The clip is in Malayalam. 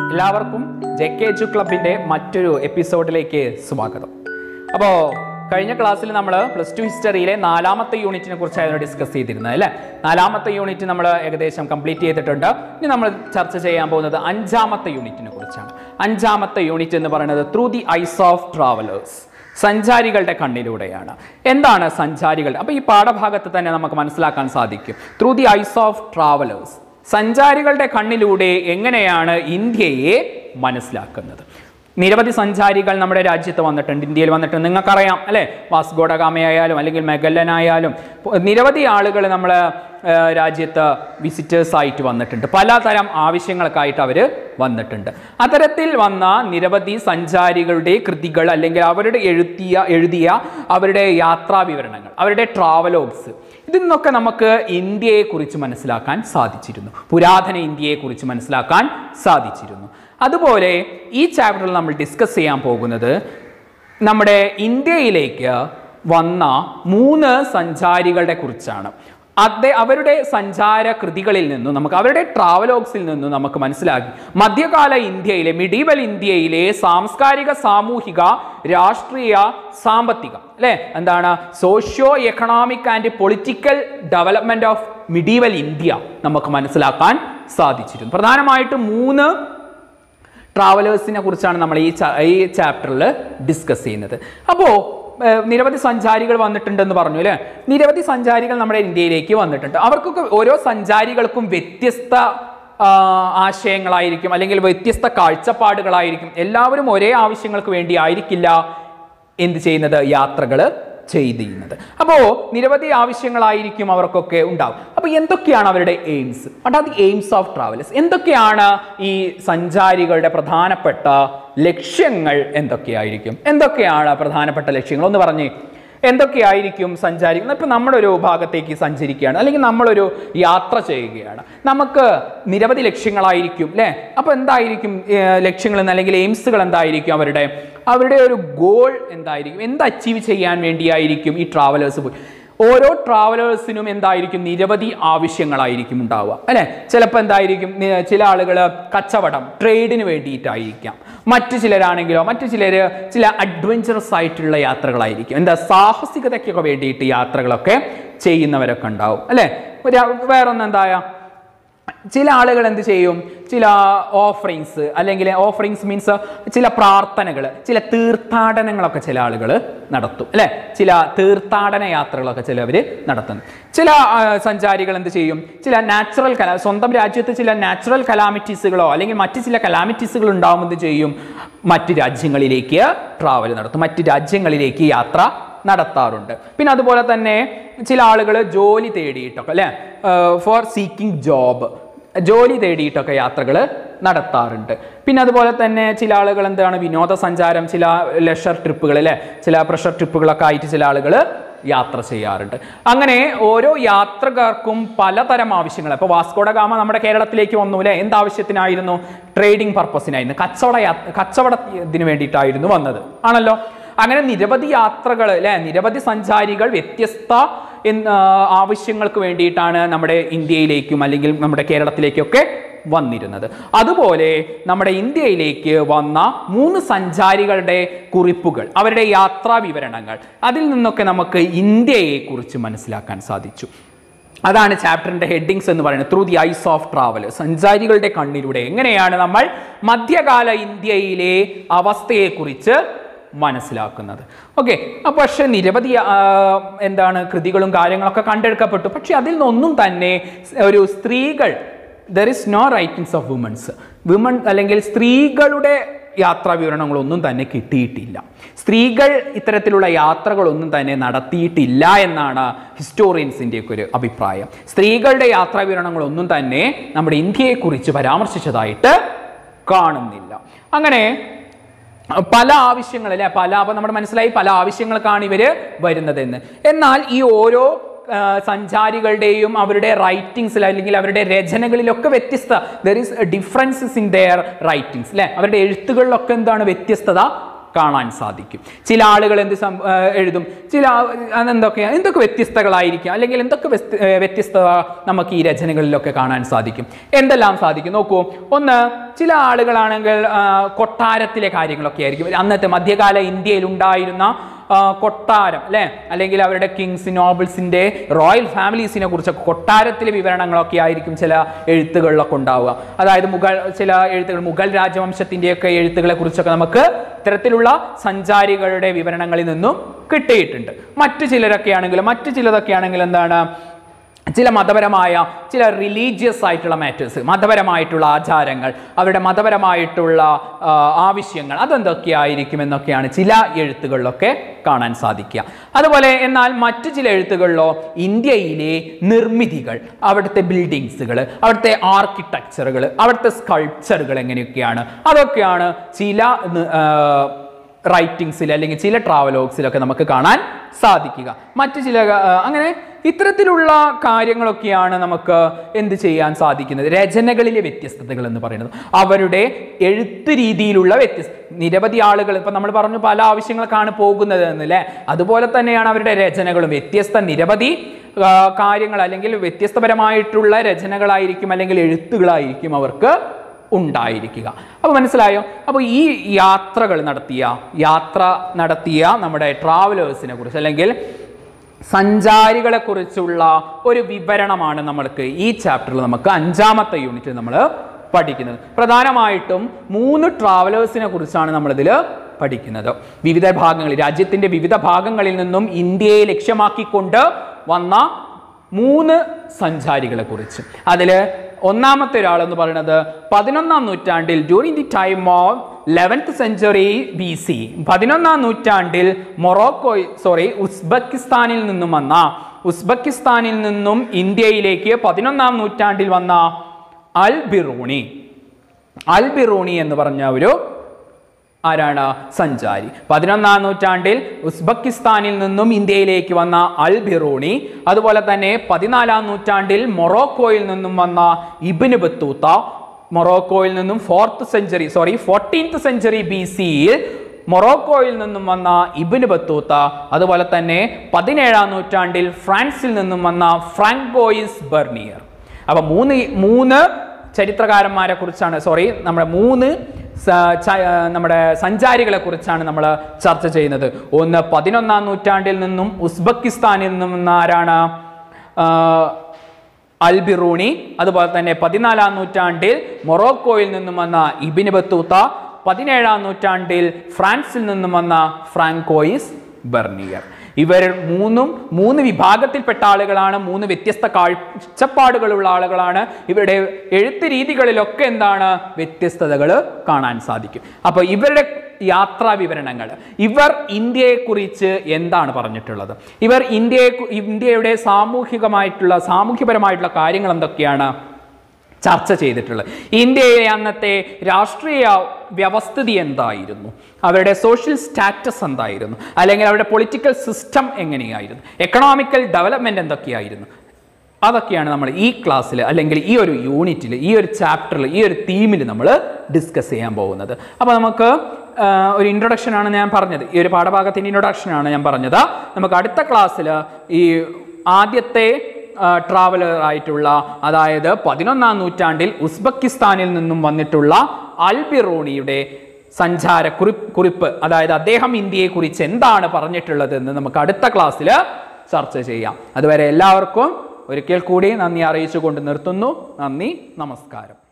എല്ലാവർക്കും ജെ കെ എച്ച് ക്ലബിൻ്റെ മറ്റൊരു എപ്പിസോഡിലേക്ക് സ്വാഗതം അപ്പോൾ കഴിഞ്ഞ ക്ലാസ്സിൽ നമ്മൾ പ്ലസ് ടു ഹിസ്റ്ററിയിലെ നാലാമത്തെ യൂണിറ്റിനെ കുറിച്ചായിരുന്നു ഡിസ്കസ് ചെയ്തിരുന്നത് അല്ലേ നാലാമത്തെ യൂണിറ്റ് നമ്മൾ ഏകദേശം കംപ്ലീറ്റ് ചെയ്തിട്ടുണ്ട് ഇനി നമ്മൾ ചർച്ച ചെയ്യാൻ പോകുന്നത് അഞ്ചാമത്തെ യൂണിറ്റിനെ കുറിച്ചാണ് അഞ്ചാമത്തെ യൂണിറ്റ് എന്ന് പറയുന്നത് through the eyes of travellers സഞ്ചാരികളുടെ കണ്ണിലൂടെയാണ് എന്താണ് സഞ്ചാരികൾ അപ്പോൾ ഈ പാഠഭാഗത്ത് തന്നെ നമുക്ക് മനസ്സിലാക്കാൻ സാധിക്കും through the eyes of travellers സഞ്ചാരികളുടെ കണ്ണിലൂടെ എങ്ങനെയാണ് ഇന്ത്യയെ മനസ്സിലാക്കുന്നത് നിരവധി സഞ്ചാരികൾ നമ്മുടെ രാജ്യത്ത് വന്നിട്ടുണ്ട് ഇന്ത്യയിൽ വന്നിട്ടുണ്ട് നിങ്ങൾക്കറിയാം അല്ലേ വാസ്കോഡഗാമയായാലും അല്ലെങ്കിൽ മെഗല്ലനായാലും പ- നിരവധി ആളുകൾ നമ്മൾ രാജ്യത്ത് വിസിറ്റേഴ്സ് ആയിട്ട് വന്നിട്ടുണ്ട് പലതരം ആവശ്യങ്ങൾക്കായിട്ട് അവർ വന്നിട്ടുണ്ട് അത്തരത്തിൽ വന്ന നിരവധി സഞ്ചാരികളുടെ കൃതികൾ അല്ലെങ്കിൽ അവരുടെ എഴുതിയ എഴുതിയ അവരുടെ യാത്രാ വിവരണങ്ങൾ അവരുടെ ട്രാവലോഗ്സ് ഇതിൽ നിന്നൊക്കെ നമുക്ക് ഇന്ത്യയെക്കുറിച്ച് മനസ്സിലാക്കാൻ സാധിച്ചിരുന്നു പുരാതന ഇന്ത്യയെക്കുറിച്ച് മനസ്സിലാക്കാൻ സാധിച്ചിരുന്നു അതുപോലെ ഈ ചാപ്റ്ററിൽ നമ്മൾ ഡിസ്കസ് ചെയ്യാൻ പോകുന്നത് നമ്മുടെ ഇന്ത്യയിലേക്ക് വന്ന മൂന്ന് സഞ്ചാരികളുടെ കുറിച്ചാണ് അതേ അവരുടെ സഞ്ചാര കൃതികളിൽ നിന്നും നമുക്ക് അവരുടെ ട്രാവലോഗ്സിൽ നിന്നും നമുക്ക് മനസ്സിലാക്കി മധ്യകാല ഇന്ത്യയിലെ മിഡീവൽ ഇന്ത്യയിലെ സാംസ്കാരിക സാമൂഹിക രാഷ്ട്രീയ സാമ്പത്തിക അല്ലേ എന്താണ് socio economic and political development of medieval India നമുക്ക് മനസ്സിലാക്കാൻ സാധിച്ചിരുന്നു പ്രധാനമായിട്ടും മൂന്ന് ട്രാവലേഴ്സിനെ കുറിച്ചാണ് നമ്മൾ ഈ ചാ- ഈ ചാപ്റ്ററിൽ ഡിസ്കസ് ചെയ്യുന്നത് അപ്പോൾ നിരവധി സഞ്ചാരികൾ വന്നിട്ടുണ്ടെന്ന് പറഞ്ഞു അല്ലേ നിരവധി സഞ്ചാരികൾ നമ്മുടെ ഇന്ത്യയിലേക്ക് വന്നിട്ടുണ്ട് അവർക്കൊക്കെ ഓരോ സഞ്ചാരികൾക്കും വ്യത്യസ്ത ആ, ആശയങ്ങളായിരിക്കും അല്ലെങ്കിൽ വ്യത്യസ്ത കാഴ്ചപ്പാടുകളായിരിക്കും എല്ലാവരും ഒരേ ആവശ്യങ്ങൾക്ക് വേണ്ടി ആയിരിക്കില്ല എന്ത് ചെയ്യുന്നത് യാത്രകൾ ചെയ്യുന്നത് അപ്പോൾ നിരവധി ആവശ്യങ്ങളായിരിക്കും അവർക്കൊക്കെ ഉണ്ടാവും അപ്പോൾ എന്തൊക്കെയാണ് അവരുടെ aims what are the aims of travellers എന്തൊക്കെയാണ് ഈ സഞ്ചാരികളുടെ പ്രധാനപ്പെട്ട ലക്ഷ്യങ്ങൾ എന്തൊക്കെയായിരിക്കും എന്തൊക്കെയാണ് പ്രധാനപ്പെട്ട ലക്ഷ്യങ്ങൾ ഒന്ന് പറഞ്ഞേ എന്തൊക്കെയായിരിക്കും സഞ്ചാരികൾ ഇപ്പം നമ്മളൊരു ഭാഗത്തേക്ക് സഞ്ചരിക്കുകയാണ് അല്ലെങ്കിൽ നമ്മളൊരു യാത്ര ചെയ്യുകയാണ് നമുക്ക് നിരവധി ലക്ഷ്യങ്ങളായിരിക്കും അല്ലേ അപ്പോൾ എന്തായിരിക്കും ഏർ, ലക്ഷ്യങ്ങൾ എന്ന് അല്ലെങ്കിൽ എയിംസുകൾ എന്തായിരിക്കും അവരുടെ അവരുടെ ഒരു ഗോൾ എന്തായിരിക്കും എന്ത് അച്ചീവ് ചെയ്യാൻ വേണ്ടിയായിരിക്കും ഈ ട്രാവലേഴ്സ് പോയി ഓരോ ട്രാവലേഴ്സിനും എന്തായിരിക്കും നിരവധി ആവശ്യങ്ങളായിരിക്കും ഉണ്ടാവുക അല്ലെ ചിലപ്പോൾ എന്തായിരിക്കും നി- ചില ആളുകൾ കച്ചവടം ട്രേഡിന് വേണ്ടിയിട്ടായിരിക്കാം മറ്റു ചിലരാണെങ്കിലോ മറ്റു ചിലർ ചില അഡ്വഞ്ചറസ് ആയിട്ടുള്ള യാത്രകളായിരിക്കും എന്താ സാഹസികതയ്ക്കൊക്കെ വേണ്ടിയിട്ട് യാത്രകളൊക്കെ ചെയ്യുന്നവരൊക്കെ ഉണ്ടാവും അല്ലെ വേറൊന്ന് എന്തായ ചില ആളുകൾ എന്ത് ചെയ്യും ചില ഓഫറിങ്സ് അല്ലെങ്കിൽ ഓഫറിങ്സ് മീൻസ് ചില പ്രാർത്ഥനകൾ ചില തീർത്ഥാടനങ്ങളൊക്കെ ചില ആളുകൾ നടത്തും അല്ലെ ചില തീർത്ഥാടന യാത്രകളൊക്കെ ചിലവർ നടത്തുന്നു ചില ആ, സഞ്ചാരികൾ എന്ത് ചെയ്യും ചില നാച്ചുറൽ കലാ സ്വന്തം രാജ്യത്ത് ചില നാച്ചുറൽ കലാമിറ്റീസുകളോ അല്ലെങ്കിൽ മറ്റ് ചില കലാമിറ്റീസുകൾ ഉണ്ടാകുമ്പോൾ എന്ത് ചെയ്യും മറ്റ് രാജ്യങ്ങളിലേക്ക് ട്രാവൽ നടത്തും മറ്റ് രാജ്യങ്ങളിലേക്ക് യാത്ര നടത്താറുണ്ട് പിന്നെ അതുപോലെ തന്നെ ചില ആളുകൾ ജോലി തേടിയിട്ടൊക്കെ അല്ലേ ഫോർ സീക്കിംഗ് ജോബ് ജോലി തേടിയിട്ടൊക്കെ യാത്രകൾ നടത്താറുണ്ട് പിന്നെ അതുപോലെ തന്നെ ചില ആളുകൾ എന്താണ് വിനോദസഞ്ചാരം ചില ലെഷർ ട്രിപ്പുകൾ അല്ലേ ചില പ്രഷർ ട്രിപ്പുകളൊക്കെ ആയിട്ട് ചില ആളുകൾ യാത്ര ചെയ്യാറുണ്ട് അങ്ങനെ ഓരോ യാത്രക്കാർക്കും പലതരം ആവശ്യങ്ങൾ ഇപ്പോൾ വാസ്കോഡ ഗാമ നമ്മുടെ കേരളത്തിലേക്ക് വന്നു അല്ലേ എന്താവശ്യത്തിനായിരുന്നു ട്രേഡിംഗ് പർപ്പസിനായിരുന്നു കച്ചവട യാ- കച്ചവടത്തിന് വേണ്ടിയിട്ടായിരുന്നു വന്നത് ആണല്ലോ അങ്ങനെ നിരവധി യാത്രകൾ അല്ലെ നിരവധി സഞ്ചാരികൾ വ്യത്യസ്ത എന്ന്, ആ, ആവശ്യങ്ങൾക്ക് വേണ്ടിയിട്ടാണ് നമ്മുടെ ഇന്ത്യയിലേക്കും അല്ലെങ്കിൽ നമ്മുടെ കേരളത്തിലേക്കൊക്കെ വന്നിരുന്നത് അതുപോലെ നമ്മുടെ ഇന്ത്യയിലേക്ക് വന്ന മൂന്ന് സഞ്ചാരികളുടെ കുറിപ്പുകൾ അവരുടെ യാത്രാ വിവരണങ്ങൾ അതിൽ നിന്നൊക്കെ നമുക്ക് ഇന്ത്യയെ കുറിച്ച് മനസ്സിലാക്കാൻ സാധിച്ചു അതാണ് ചാപ്റ്ററിന്റെ ഹെഡിങ്സ് എന്ന് പറയുന്നത് through the eyes of travel സഞ്ചാരികളുടെ കണ്ണിലൂടെ എങ്ങനെയാണ് നമ്മൾ മധ്യകാല ഇന്ത്യയിലെ അവസ്ഥയെക്കുറിച്ച് മനസ്സിലാക്കുന്നത് ഓക്കെ പക്ഷെ നിരവധി ആ, എന്താണ് കൃതികളും കാര്യങ്ങളൊക്കെ കണ്ടെടുക്കപ്പെട്ടു പക്ഷെ അതിൽ നിന്നൊന്നും തന്നെ ഒരു സ്ത്രീകൾ there is no writings of woman's women അല്ലെങ്കിൽ സ്ത്രീകളുടെ യാത്രാ വിവരണങ്ങളൊന്നും തന്നെ കിട്ടിയിട്ടില്ല സ്ത്രീകൾ ഇത്തരത്തിലുള്ള യാത്രകളൊന്നും തന്നെ നടത്തിയിട്ടില്ല എന്നാണ് ഹിസ്റ്റോറിയൻസിൻ്റെ ഒക്കെ ഒരു അഭിപ്രായം സ്ത്രീകളുടെ യാത്രാ വിവരണങ്ങളൊന്നും തന്നെ നമ്മുടെ ഇന്ത്യയെക്കുറിച്ച് പരാമർശിച്ചതായിട്ട് കാണുന്നില്ല അങ്ങനെ പല ആവശ്യങ്ങൾ അല്ലെ പല അപ്പം നമ്മുടെ മനസ്സിലായി പല ആവശ്യങ്ങൾക്കാണ് ഇവര് വരുന്നതെന്ന് എന്നാൽ ഈ ഓരോ ആ, സഞ്ചാരികളുടെയും അവരുടെ റൈറ്റിങ്സിൽ അല്ലെങ്കിൽ അവരുടെ രചനകളിലൊക്കെ വ്യത്യസ്ത there is differences in their writings അല്ലെ അവരുടെ എഴുത്തുകളിലൊക്കെ എന്താണ് വ്യത്യസ്തത കാണാൻ സാധിക്കും ചില ആളുകൾ എന്ത് സം- ആ, എഴുതും ചില എന്തൊക്കെയാണ് എന്തൊക്കെ വ്യത്യസ്തകളായിരിക്കും അല്ലെങ്കിൽ എന്തൊക്കെ വ്യസ്ത- ഏ, വ്യത്യസ്തത നമുക്ക് ഈ രചനകളിലൊക്കെ കാണാൻ സാധിക്കും എന്തെല്ലാം സാധിക്കും നോക്കൂ ഒന്ന് ചില ആളുകളാണെങ്കിൽ ആ, കൊട്ടാരത്തിലെ കാര്യങ്ങളൊക്കെ ആയിരിക്കും അന്നത്തെ മധ്യകാല ഇന്ത്യയിൽ ഉണ്ടായിരുന്ന ആ, കൊട്ടാരം അല്ലെ അല്ലെങ്കിൽ അവരുടെ കിങ്സ് നോബിൾസിന്റെ റോയൽ ഫാമിലീസിനെ കുറിച്ചൊക്കെ കൊട്ടാരത്തിലെ വിവരണങ്ങളൊക്കെ ആയിരിക്കും ചില എഴുത്തുകളിലൊക്കെ ഉണ്ടാവുക അതായത് മുഗൾ ചില എഴുത്തുകൾ മുഗൾ രാജവംശത്തിന്റെയൊക്കെ എഴുത്തുകളെ കുറിച്ചൊക്കെ നമുക്ക് ഇത്തരത്തിലുള്ള സഞ്ചാരികളുടെ വിവരണങ്ങളിൽ നിന്നും കിട്ടിയിട്ടുണ്ട് മറ്റു ചിലരൊക്കെ ആണെങ്കിൽ മറ്റു ചിലതൊക്കെ ആണെങ്കിൽ എന്താണ് ചില മതപരമായ ചില റിലീജിയസ് ആയിട്ടുള്ള മാറ്റേഴ്സ് മതപരമായിട്ടുള്ള ആചാരങ്ങൾ അവരുടെ മതപരമായിട്ടുള്ള ആ, ആവശ്യങ്ങൾ അതെന്തൊക്കെയായിരിക്കും എന്നൊക്കെയാണ് ചില എഴുത്തുകളിലൊക്കെ കാണാൻ സാധിക്കുക അതുപോലെ എന്നാൽ മറ്റു ചില എഴുത്തുകളിലോ ഇന്ത്യയിലെ നിർമ്മിതികൾ അവിടുത്തെ ബിൽഡിങ്സുകൾ അവിടുത്തെ ആർക്കിടെക്ചറുകൾ അവിടുത്തെ സ്കൾപ്ചറുകൾ എങ്ങനെയൊക്കെയാണ് അതൊക്കെയാണ് ചില നി- ആ, റൈറ്റിങ്സിൽ അല്ലെങ്കിൽ ചില ട്രാവലോഗ്സിലൊക്കെ നമുക്ക് കാണാൻ സാധിക്കുക മറ്റു ചില ആ, അങ്ങനെ ഇത്തരത്തിലുള്ള കാര്യങ്ങളൊക്കെയാണ് നമുക്ക് എന്ത് ചെയ്യാൻ സാധിക്കുന്നത് രചനകളിലെ വ്യത്യസ്തതകൾ എന്ന് പറയുന്നത് അവരുടെ എഴുത്ത് രീതിയിലുള്ള വ്യത്യസ്ത നിരവധി ആളുകൾ ഇപ്പം നമ്മൾ പറഞ്ഞു പല ആവശ്യങ്ങൾക്കാണ് പോകുന്നത് എന്നല്ലേ അതുപോലെ തന്നെയാണ് അവരുടെ രചനകളും വ്യത്യസ്ത നിരവധി ആ, കാര്യങ്ങൾ അല്ലെങ്കിൽ വ്യത്യസ്തപരമായിട്ടുള്ള രചനകളായിരിക്കും അല്ലെങ്കിൽ എഴുത്തുകളായിരിക്കും അവർക്ക് ഉണ്ടായിരിക്കുക അപ്പോൾ മനസ്സിലായോ അപ്പോൾ ഈ യാത്രകൾ നടത്തിയ യാത്ര നടത്തിയ നമ്മുടെ ട്രാവലേഴ്സിനെ കുറിച്ച് അല്ലെങ്കിൽ സഞ്ചാരികളെ കുറിച്ചുള്ള ഒരു വിവരണമാണ് നമ്മൾക്ക് ഈ ചാപ്റ്ററിൽ നമുക്ക് അഞ്ചാമത്തെ യൂണിറ്റിൽ നമ്മൾ പഠിക്കുന്നത് പ്രധാനമായിട്ടും മൂന്ന് ട്രാവലേഴ്സിനെ കുറിച്ചാണ് നമ്മളിതിൽ പഠിക്കുന്നത് വിവിധ ഭാഗങ്ങളിൽ രാജ്യത്തിന്റെ വിവിധ ഭാഗങ്ങളിൽ നിന്നും ഇന്ത്യയെ ലക്ഷ്യമാക്കിക്കൊണ്ട് വന്ന മൂന്ന് സഞ്ചാരികളെ കുറിച്ച് അതിൽ ഒന്നാമത്തെ ഒരാൾ എന്ന് പറയുന്നത് പതിനൊന്നാം നൂറ്റാണ്ടിൽ during the time of eleventh century B C പതിനൊന്നാം നൂറ്റാണ്ടിൽ മൊറോക്കോ സോറി ഉസ്ബെക്കിസ്ഥാനിൽ നിന്നും വന്ന ഉസ്ബെക്കിസ്ഥാനിൽ നിന്നും ഇന്ത്യയിലേക്ക് പതിനൊന്നാം നൂറ്റാണ്ടിൽ വന്ന അൽ ബിറൂണി അൽ ബിറൂണി എന്ന് പറഞ്ഞ ഒരു ആരാണ് സഞ്ചാരി പതിനൊന്നാം നൂറ്റാണ്ടിൽ ഉസ്ബെക്കിസ്ഥാനിൽ നിന്നും ഇന്ത്യയിലേക്ക് വന്ന അൽ ബിറൂണി അതുപോലെ തന്നെ പതിനാലാം നൂറ്റാണ്ടിൽ മൊറോക്കോയിൽ നിന്നും വന്ന ഇബിന് ബത്തൂത്ത മൊറോക്കോയിൽ നിന്നും fourth century sorry fourteenth century B സിയിൽ മൊറോക്കോയിൽ നിന്നും വന്ന ഇബിന് ബത്തൂത്ത അതുപോലെ തന്നെ പതിനേഴാം നൂറ്റാണ്ടിൽ ഫ്രാൻസിൽ നിന്നും വന്ന ഫ്രാങ്കോയിസ് ബെർണിയർ അപ്പൊ മൂന്ന് മൂന്ന് ചരിത്രകാരന്മാരെ കുറിച്ചാണ് സോറി നമ്മുടെ മൂന്ന് സ- ച- ആ, നമ്മുടെ സഞ്ചാരികളെ കുറിച്ചാണ് നമ്മൾ ചർച്ച ചെയ്യുന്നത് ഒന്ന് പതിനൊന്നാം നൂറ്റാണ്ടിൽ നിന്നും ഉസ്ബെക്കിസ്ഥാനിൽ നിന്നും വന്ന ആരാണ് ആ, അൽബിറൂണി അതുപോലെ തന്നെ പതിനാലാം നൂറ്റാണ്ടിൽ മൊറോക്കോയിൽ നിന്നും വന്ന ഇബിന് ബത്തൂത്ത പതിനേഴാം നൂറ്റാണ്ടിൽ ഫ്രാൻസിൽ നിന്നും വന്ന ഫ്രാങ്കോയിസ് ബെർണിയർ ഇവർ മൂന്നും മൂന്ന് വിഭാഗത്തിൽപ്പെട്ട ആളുകളാണ് മൂന്ന് വ്യത്യസ്ത കാഴ്ചപ്പാടുകളുള്ള ആളുകളാണ് ഇവരുടെ എഴുത്ത് രീതികളിലൊക്കെ എന്താണ് വ്യത്യസ്തതകൾ കാണാൻ സാധിക്കും അപ്പോൾ ഇവരുടെ യാത്രാ വിവരണങ്ങൾ ഇവർ ഇന്ത്യയെക്കുറിച്ച് എന്താണ് പറഞ്ഞിട്ടുള്ളത് ഇവർ ഇന്ത്യയെ ഇന്ത്യയുടെ സാമൂഹികമായിട്ടുള്ള സാമൂഹ്യപരമായിട്ടുള്ള കാര്യങ്ങൾ എന്തൊക്കെയാണ് ചർച്ച ചെയ്തിട്ടുള്ളത് ഇന്ത്യയിലെ അന്നത്തെ രാഷ്ട്രീയ വ്യവസ്ഥിതി എന്തായിരുന്നു അവരുടെ സോഷ്യൽ സ്റ്റാറ്റസ് എന്തായിരുന്നു അല്ലെങ്കിൽ അവരുടെ പൊളിറ്റിക്കൽ സിസ്റ്റം എങ്ങനെയായിരുന്നു എക്കണോമിക്കൽ ഡെവലപ്മെന്റ് എന്തൊക്കെയായിരുന്നു അതൊക്കെയാണ് നമ്മൾ ഈ ക്ലാസ്സിൽ അല്ലെങ്കിൽ ഈ ഒരു യൂണിറ്റിൽ ഈ ഒരു ചാപ്റ്ററിൽ ഈ ഒരു തീമിൽ നമ്മൾ ഡിസ്കസ് ചെയ്യാൻ പോകുന്നത് അപ്പോൾ നമുക്ക് ആ, ഒരു ഇൻട്രൊഡക്ഷൻ ആണ് ഞാൻ പറഞ്ഞത് ഈ ഒരു പാഠഭാഗത്തിൻ്റെ ഇൻട്രൊഡക്ഷൻ ആണ് ഞാൻ പറഞ്ഞത് നമുക്ക് അടുത്ത ക്ലാസ്സിൽ ഈ ആദ്യത്തെ ട്രാവലർ ആയിട്ടുള്ള അതായത് പതിനൊന്നാം നൂറ്റാണ്ടിൽ ഉസ്ബെക്കിസ്ഥാനിൽ നിന്നും വന്നിട്ടുള്ള അൽബിറോണിയുടെ സഞ്ചാര കുറിപ്പ് കുറിപ്പ് അതായത് അദ്ദേഹം ഇന്ത്യയെക്കുറിച്ച് എന്താണ് പറഞ്ഞിട്ടുള്ളത് എന്ന് നമുക്ക് അടുത്ത ക്ലാസ്സിൽ ചർച്ച ചെയ്യാം അതുവരെ എല്ലാവർക്കും ഒരിക്കൽ കൂടി നന്ദി അറിയിച്ചുകൊണ്ട് നിർത്തുന്നു നന്ദി നമസ്കാരം